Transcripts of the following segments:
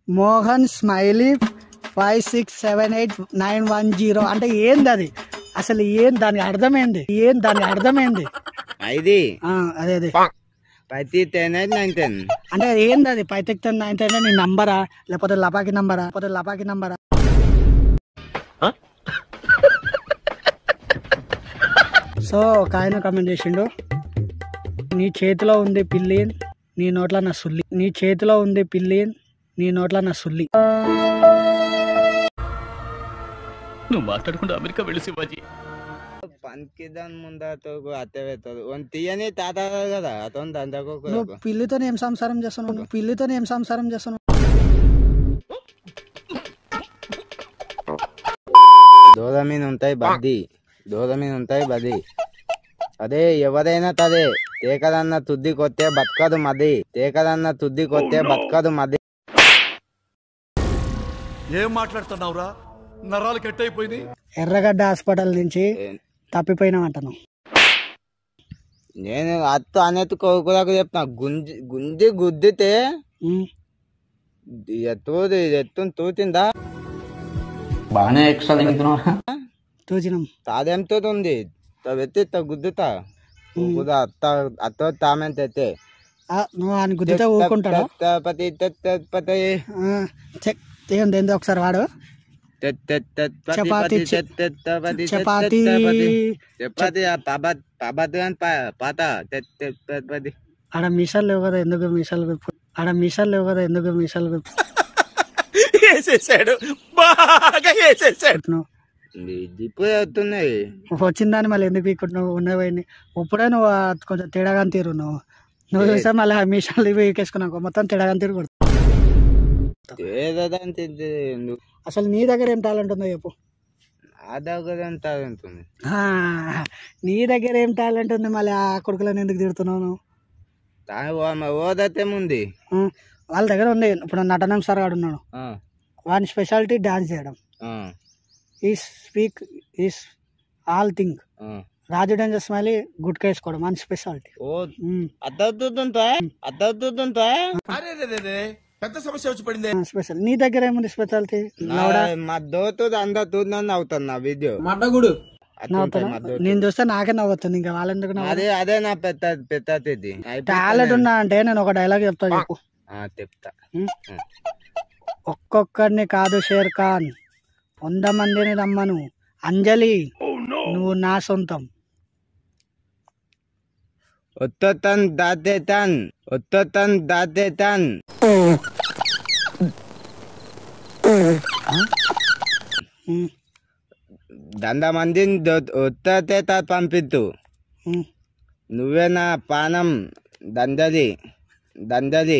Mohan smiley five six seven eight nine one zero అంటే ఏంది అది అసలు ఏం దాని అర్థమైంది ఏం దాని అర్థమైంది ఇది ఆ, అదే అదే ప్రతి టెన్ అయితే నైన్ టెన్ అంటే ఏంది అది పైతెక్ నైన్ అంటే నీ నంబరా లేకపోతే లపాకి నంబరా లేకపోతే లపాకి నంబరా సో ఒక ఆయన కమెంట్ చేసిండు నీ చేతిలో ఉంది పిల్లి నీ నోట్ల నా సుల్లి నీ చేతిలో ఉంది పిల్లి నీ నోట్ల నా సుల్లి నువ్వు మాట్లాడకుండా అమెరికా వెళ్ళి శివాజీ పనికి దాని ముందర అత్తే పెడతారు వన్ తీయని తాత కదా అతను దందకు నువ్వు పిల్లితో ఏం సంసారం చేస్తున్నావు నువ్వు పిల్లితో ఏం సంసారం చేస్తున్నావు దూర మీద ఉంటాయి బద్ది దూర మీద ఉంటాయి బది అదే ఎవరైనా తదే తేకదన్న తుద్ది కొత్తే బతకదు మది తేకదన్న తుద్ది కొత్తే బతకదు మది ఏం మాట్లాడుతున్నావురా నరాలు కట్ అయిపోయింది ఎర్రగడ్డ హాస్పిటల్ నుంచి తప్పిపోయినావు అంటున్నావు నేను అత్త అనేది కోకులకు చెప్తున్నా గుంజి గుంజి గుద్దితే ఉమ్. ఎత్తు ఎత్తు తూచిందా బాగానే ఎక్స్ట్రా తింటున్నావా చూసినాం తాదెంతో ఉంది ఎత్తి గుద్దుతా గుద్దా అత్త అత్త తామెంత ఎత్తే ఆ, నువ్వు ఆయన గుద్దితే ఊరుకుంటాడా పతి పతి ఆ, చెక్ ఏంది ఏంది ఒకసారి వాడు చపాతి చపాతి చపాతి చపాతి పాపతి అని పాత పది ఆడ మీసాలు లేవు కదా ఎందుకు మీసాలు విప్పు ఆడ మీసాలు లేవు కదా ఎందుకు మీసాలు విప్పు వేసేసాడు బాగా వేసేసాడు నువ్వు ఇప్పుడు అవుతున్నాయి వచ్చిందని మళ్ళీ ఎందుకు పీక్కుంటున్నావు ఉన్నవన్నీ ఇప్పుడే నువ్వు ఆ కొంచెం తేడాగా తీరు నువ్వు నువ్వు చూస్తే మళ్ళీ ఆ మీసాలు ఇవి ఎక్కేసుకున్నావు మొత్తం తేడాగా తీరు కొడుతుంది ఏదంటే ఎందుకు అసలు నీ దగ్గర ఏం టాలెంట్ ఉందో చెప్పు ఆ దగ్గర ఎంత ఉంటుంది ఆ, నీ దగ్గర ఏం టాలెంట్ ఉంది మళ్ళీ ఆ కొడుకులను ఎందుకు తిడుతున్నావు నువ్వు దాని ఓదతేముంది ఆ, వాళ్ళ దగ్గర ఉంది ఇప్పుడు నటనం సార్ గాడు ఉన్నాడు ఆ, వాని స్పెషాలిటీ డాన్స్ చేయడం ఆ, he speak is all thing ఆ. రాజు డేంజర్ స్మైలీ గుట్కా వేసుకోవడం మన స్పెషాలిటీ ఓ అద్దవుతుంటా అద్దవుతుంటా అరే రే, రే, రే. పెద్ద సమస్య వచ్చి పడింది స్పెషల్ నీ దగ్గర ఏముంది స్పెషాలిటీ మా దోతు అందరు చూద్దాం అవుతుంది నా వీడియో నవ్వుతున్నా నేను చూస్తే నాకే నవ్వుతుంది ఇంకా వాళ్ళెందుకు నవ్వు అదే అదే నా పెద్ద పెద్ద ఇది టాలెంట్ ఉన్నా అంటే నేను ఒక డైలాగ్ చెప్తా చెప్పు ఆ, చెప్తా ఉం? ఒక్కొక్కడిని కాదు షేర్ ఖాన్ వంద మందిని రమ్మను అంజలి నువ్వు నా సొంతం ఒత్తోతన్ దాదేతన్ ఒత్తోతన్ దాదేతన్ ఉం, దంద మందిని ఒత్తతే తా పంపిద్దు ఉం. నువ్వే నా పానం దందది దందది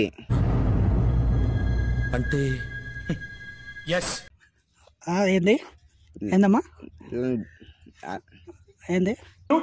అంటే ఎస్ ఆ, ఏంది ఏందమ్మా ఏంది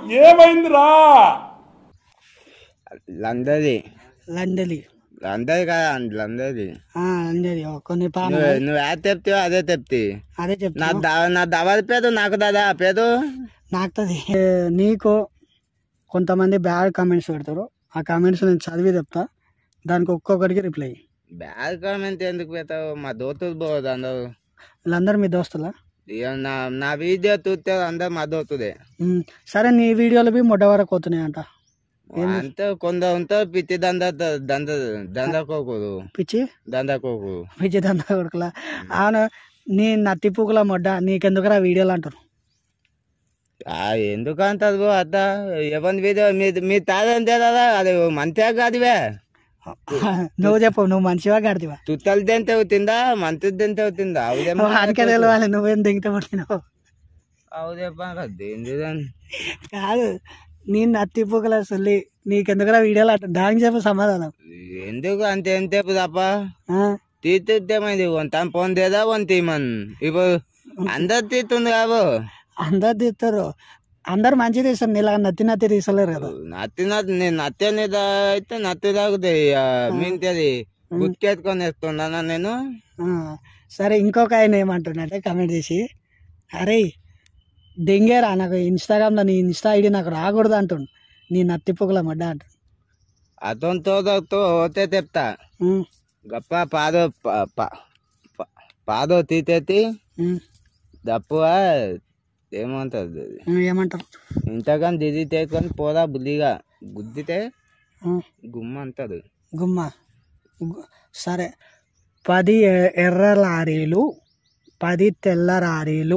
లందది లంజలి లందది కదా లందది ఆ, అంజలి ఓ, కొన్ని పాన నువ్వు నువ్వు ఏ తెప్తావు అదే తెప్తి అదే నా చెప్తా దా నా దవది పేదు నాకు దాదా పేదు నాకుతుంది నీకు కొంతమంది బ్యాడ్ కామెంట్స్ పెడతారు ఆ కామెంట్స్ నేను చదివి చెప్తా దానికి ఒక్కొక్కడికి రిప్లై బ్యాడ్ కామెంట్ ఎందుకు పెడతావు మా దోతులు పోదు అందరు వీళ్ళందరూ మీ దోస్తులా ఇక నా నా వీడియో చూస్తే అందరు మా దోతుదే ఉమ్, సరే నీ వీడియోలు బి మొట్ట వరకు పోతున్నాయి అంట అంతే కొందరు ఉంటారు పిచ్చి దంద దంద దందకోకూడదు పిచ్చి దందకోకు పిచ్చి దందా కొడుకులా అవును నీ నత్తి పూకుల మొడ్డ నీకెందుకురా వీడియోలు అంటారు ఆ ఎందుకు అంటారు బో అత్త ఎవరి వీడియో మీ మీ తాదంతే కదా అది మంచిగా కాదువే నువ్వు చెప్పు నువ్వు మంచివా గడిదివా తుత్తలు తింటే అవుతుందా మంచి తింటే అవుతుందా అవుదేమో వానికే తెలియాలి నువ్వేం దిగితే పట్టినావు అవుదేపా దేని దాన్ని కాదు నీ నత్తి పూకల సొల్లి నీకెందుకురా వీడియోలు అంటారు దానికి చెప్పు సమాధానం ఎందుకు అంతే ఎంత తప్ప ఆ? తీర్చేమైంది తన ఫోన్ తేదా వన్ తీమన్ ఇప్పుడు అందరు తీస్తుంది కాబో అందరు తీస్తారు అందరు మంచిగా తీస్తారు నీలా నత్తి నత్తి తీసలేరు కదా నత్తి నత్తి నేను నత్తి అనేది అయితే నత్తి తాగుతాయి మింతది గుర్తెత్తుకొని వేస్తున్నానా నేను ఆ, సరే ఇంకొక ఆయన ఏమంటుండంటే కమెంట్ చేసి అరే దెంగేరా నాకు ఇన్స్టాగ్రామ్లో నీ ఇన్స్టా ఐడి నాకు రాకూడదు అంటుండు నీ నత్తి పొగల మడ్డ అంటుండు అతనితో పోతే చెప్తా ఉమ్, గప్ప పాదు పాదో తీతేతి ఉమ్, దప్పువ ఏమంటుంది అది ఉమ్, ఏమంటారు ఇంతకని దిది తేకొని పోదా బుద్ధిగా గుద్దితే ఉమ్, గుమ్మ అంటది గుమ్మ గు- సరే పది ఎ- ఎర్ర లారీలు పది తెల్ల లారీలు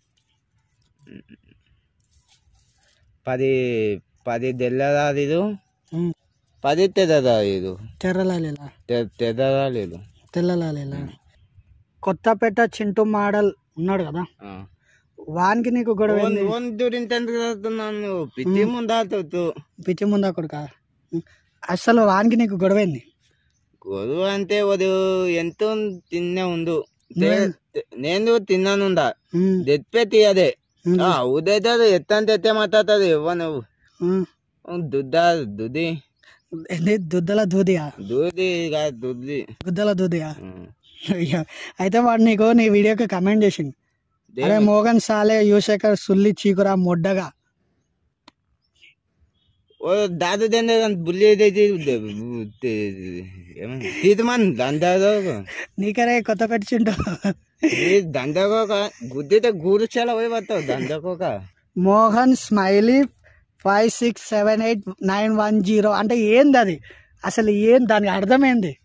పది పది తెల్లదాదు ఉమ్, పది తెల్లదాదు తెర్ర లారీలా తెల్లదాలేదు తెల్ల లారీలా కొత్తపేట చింటూ మోడల్ ఉన్నాడు కదా వానికి నీకు గొడవ ఏంది? నన్ను పిచ్చి ముందా పిచ్చి ముందా కొడుక అసలు వానికి నీకు గొడవైంది గొడవ అంటే వదు ఎంతో తిన్నే ఉండు తే- నేను తిన్నానుందా తెప్పే అదే ఉదైతే ఎత్తంత ఎత్తే మాట్లాడుతుంది ఇవ్వ నువ్వు దుద్ద దుది ఏంది దుద్దల దూదియా దూది కాదు దుద్ది గుద్దల దూదియా ఉం. అయ్యో. అయితే వాడు నీకు నీ వీడియోకి కమెంట్ చేసింది దేని- అరే మోగన్ సాలే యువశేఖర్ సుల్లి చీకురా మొడ్డగా ఓ దాదు దండే బుల్లి తీతమన్ దందాదో నీకరే కొత్త పెట్టిండు దందకోక గుద్దితే గూడు చాలా పోయి పడతావు దందకోక Mohan smiley five six seven eight nine one zero అంటే ఏంది అది అసలు ఏం దానికి అర్థం ఏంది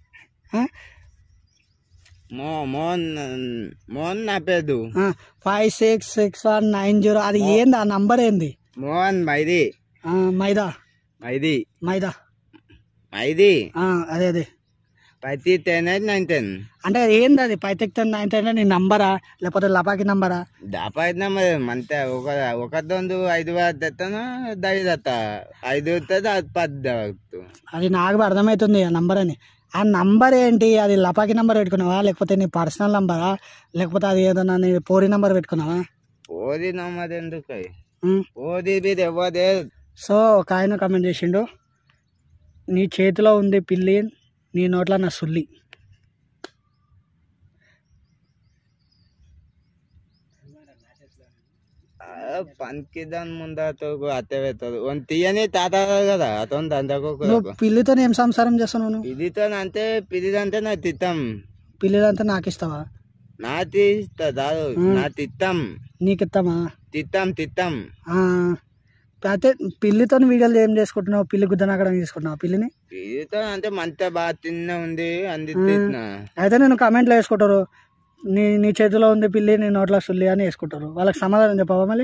మో మోహన్ మోహన్ నా పేరు five six six one nine zero అది ఏంది ఆ నంబర్ ఏంది మోహన్ మైది ఆ, మైదా మైది మైదా మైది ఆ, అదే అదే పది టెన్ ఎయిట్ నైన్ టెన్ అంటే ఏంది అది పైతెక్తుంది నైన్త్ అంటే నీ నంబరా లేకపోతే లపాకి నంబరా దాపా అయితే మరి మంత ఒక ఒకదొందు ఐదు వేల తెస్తాను దయ తెస్తా ఐదు వస్తుంది అది పది తెస్తా. అది నాకు అర్థమవుతుంది ఆ నంబర్ అని ఆ నంబర్ ఏంటి అది లపాకి నంబర్ పెట్టుకున్నావా లేకపోతే నీ పర్సనల్ నంబరా లేకపోతే అది ఏదైనా నీ పోరి నంబర్ పెట్టుకున్నావా పోది నమ్మది ఎందుకు ఉమ్. పోది మీద ఇవ్వదే సో ఒక ఆయన కమెంట్ చేసిండు నీ చేతిలో ఉంది పిల్లి నీ నోట్లో నా సుల్లి పనికి దాని ముందు అత్తే పెడతాడు వన్ తీయని తాత కదా అతను దందకోక నువ్వు పిల్లితో ఏం సంసారం చేస్తున్నావు నువ్వు పిదితో అంటే పిదిదంటే నా తిత్తం పిల్లిదంతా నాకు ఇస్తావా నా తీస్తా దాదు నా తిత్తం నీకు ఇస్తామా తిత్తం తిత్తం ఆ, అయితే పిల్లితో వీడియోలు ఏం చేసుకుంటున్నావు పిల్లి గుద్దనాకడం చేసుకుంటున్నావు పిల్లిని పిదితో అంటే మంత బాగా తిన్న ఉంది అంది తిన్నా అయితే నేను కమెంట్లో వేసుకుంటారు నీ నీ చేతిలో ఉంది పిల్లి నీ నోట్లో సుల్లి అని వేసుకుంటారు వాళ్ళకి సమాధానం చెప్పవా మళ్ళీ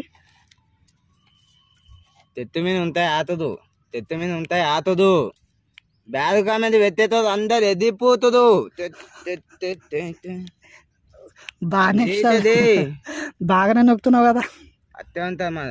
తెత్తు మీద ఉంటాయి ఆతదు తెత్తు మీద ఉంటాయి ఆతదు బ్యాగ్ కామెంట్ పెట్టేతో అందరు ఎదిపోతుదు బాగానే ఏంటది? బాగానే నొక్కుతున్నావు కదా అత్తే ఉంటా మన